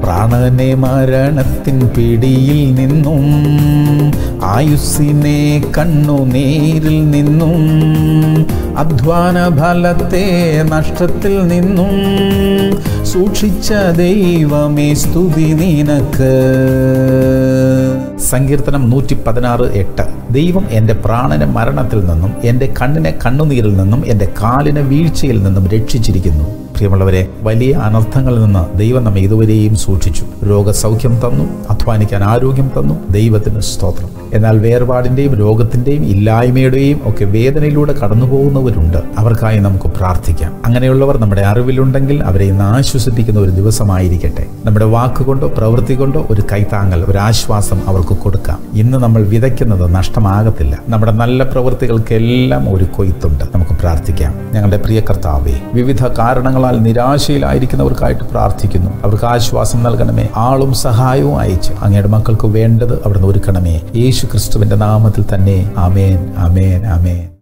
പ്രാണനെ മരണത്തിൻ പിടിയിൽ നിന്നും ആയുസ്സിനെ കണ്ണുനീരിൽ നിന്നും അധ്വാന ഫലത്തെ നഷ്ടത്തിൽ നിന്നും സൂക്ഷിച്ച ദൈവമേ സ്തുതി നിനക്ക് സങ്കീർത്തനം നൂറ്റി പതിനാറ് എട്ട് ദൈവം എൻ്റെ പ്രാണനെ മരണത്തിൽ നിന്നും എൻ്റെ കണ്ണിനെ കണ്ണുനീരിൽ നിന്നും എൻ്റെ കാലിനെ വീഴ്ചയിൽ നിന്നും രക്ഷിച്ചിരിക്കുന്നു പ്രിയമുള്ളവരെ വലിയ അനർത്ഥങ്ങളിൽ നിന്ന് ദൈവം നമ്മെ ഇതുവരെയും സൂക്ഷിച്ചു രോഗസൗഖ്യം തന്നു അധ്വാനിക്കാൻ ആരോഗ്യം തന്നു ദൈവത്തിന് സ്തോത്രം എന്നാൽ വേർപാടിൻ്റെയും രോഗത്തിൻ്റെയും ഇല്ലായ്മയുടെയും ഒക്കെ വേദനയിലൂടെ കടന്നു പോകുന്നവരുണ്ട് അവർക്കായി നമുക്ക് പ്രാർത്ഥിക്കാം അങ്ങനെയുള്ളവർ നമ്മുടെ അറിവിലുണ്ടെങ്കിൽ അവരെ ഇന്ന് ആശ്വസിപ്പിക്കുന്ന ഒരു ദിവസമായിരിക്കട്ടെ നമ്മുടെ വാക്കുകൊണ്ടോ പ്രവൃത്തി കൊണ്ടോ ഒരു കൈത്താങ്ങൽ ഒരു ആശ്വാസം അവർക്ക് കൊടുക്കാം ഇന്ന് നമ്മൾ വിതയ്ക്കുന്നത് നഷ്ടമാകത്തില്ല നമ്മുടെ നല്ല പ്രവൃത്തികൾക്കെല്ലാം ഒരു കൊയ്ത്തുണ്ട് നമുക്ക് പ്രാർത്ഥിക്കാം ഞങ്ങളുടെ പ്രിയ കർത്താവേ വിവിധ കാരണങ്ങളാൽ നിരാശയിലായിരിക്കുന്നവർക്കായിട്ട് പ്രാർത്ഥിക്കുന്നു അവർക്ക് ആശ്വാസം നൽകണമേ ആളും സഹായവും അയച്ച് അങ്ങയുടെ മക്കൾക്ക് വേണ്ടത് അവിടുന്ന് ഒരുക്കണമേ യേശു ക്രിസ്തുവിന്റെ നാമത്തിൽ തന്നെ ആമേൻ ആമേൻ ആമേൻ